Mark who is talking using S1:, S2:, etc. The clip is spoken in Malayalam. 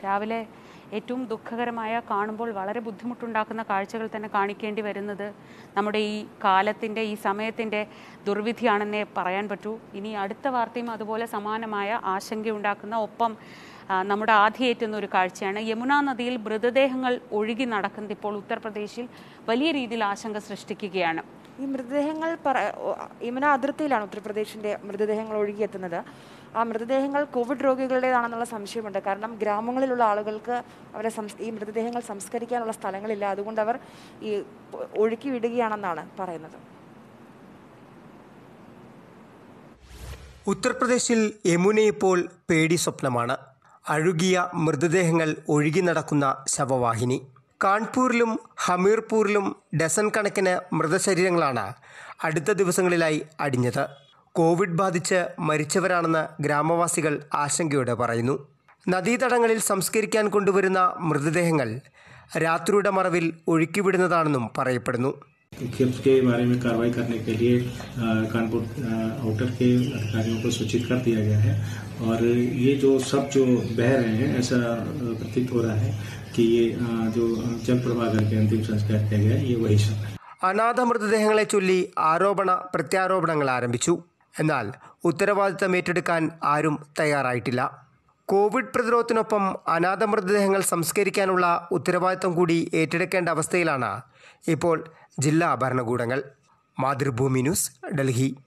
S1: രാവിലെ ഏറ്റവും ദുഃഖകരമായ കാണുമ്പോൾ വളരെ ബുദ്ധിമുട്ടുണ്ടാക്കുന്ന കാഴ്ചകൾ തന്നെ കാണിക്കേണ്ടി വരുന്നത് നമ്മുടെ ഈ കാലത്തിൻ്റെ ഈ സമയത്തിൻ്റെ ദുർവിധിയാണെന്നേ പറയാൻ പറ്റൂ ഇനി അടുത്ത വാർത്തയും അതുപോലെ സമാനമായ ആശങ്കയുണ്ടാക്കുന്ന ഒപ്പം ആ, നമ്മുടെ ആധിയേറ്റുന്ന ഒരു കാഴ്ചയാണ് യമുന നദിയിൽ മൃതദേഹങ്ങൾ ഒഴുകി നടക്കുന്നത് ഇപ്പോൾ ഉത്തർപ്രദേശിൽ വലിയ രീതിയിൽ ആശങ്ക സൃഷ്ടിക്കുകയാണ്
S2: ഈ മൃതദേഹങ്ങൾ പറ ഓ- യമുന അതിർത്തിയിലാണ് ഉത്തർപ്രദേശിന്റെ മൃതദേഹങ്ങൾ ഒഴുകിയെത്തുന്നത് ആ മൃതദേഹങ്ങൾ കോവിഡ് രോഗികളുടേതാണെന്നുള്ള സംശയമുണ്ട് കാരണം ഗ്രാമങ്ങളിലുള്ള ആളുകൾക്ക് അവരെ സംസ് ഈ മൃതദേഹങ്ങൾ സംസ്കരിക്കാനുള്ള സ്ഥലങ്ങളില്ല അതുകൊണ്ട് അവർ ഈ പൊ- ഒഴുക്കി വിടുകയാണെന്നാണ് പറയുന്നത്
S3: ഉത്തർപ്രദേശിൽ യമുന ഇപ്പോൾ പേടി സ്വപ്നമാണ് അഴുകിയ മൃതദേഹങ്ങൾ ഒഴുകി നടക്കുന്ന ശവവാഹിനി കാൺപൂരിലും ഹമീർപൂരിലും ഡസൻ കണക്കിന് മൃതശരീരങ്ങളാണ് അടുത്ത ദിവസങ്ങളിലായി അടിഞ്ഞത് കോവിഡ് ബാധിച്ച് മരിച്ചവരാണെന്ന് ഗ്രാമവാസികൾ ആശങ്കയോടെ പറയുന്നു നദീതടങ്ങളിൽ സംസ്കരിക്കാൻ കൊണ്ടുവരുന്ന മൃതദേഹങ്ങൾ രാത്രിയുടെ മറവിൽ ഒഴുക്കിവിടുന്നതാണെന്നും പറയപ്പെടുന്നു
S4: खेप्स के बारे में कार्रवाई करने के लिए अ, कानपुर अ, आउटर के अधिकारियों को सूचित कर दिया गया है और ये जो सब जो बह रहे हैं ऐसा अ, प्रतीत हो रहा है कि ये अ, जो जल प्रवाह करके अंतिम संस्कार किया गया है ये वही सब है
S3: അനാഥ മൃതദേഹങ്ങളെ ചൊല്ലി ആരോപണ പ്രത്യാരോപണങ്ങൾ ആരംഭിച്ചു എന്നാൽ ഉത്തരവാദിത്തം ഏറ്റെടുക്കാൻ ആരും തയ്യാറായിട്ടില്ല കോവിഡ് പ്രതിരോധത്തിനൊപ്പം അനാഥ മൃതദേഹങ്ങൾ സംസ്കരിക്കാനുള്ള ഉത്തരവാദിത്തം കൂടി ഏറ്റെടുക്കേണ്ട അവസ്ഥയിലാണ് ഇപ്പോൾ ജില്ലാ ഭരണകൂടങ്ങൾ മാതൃഭൂമി ന്യൂസ് ഡൽഹി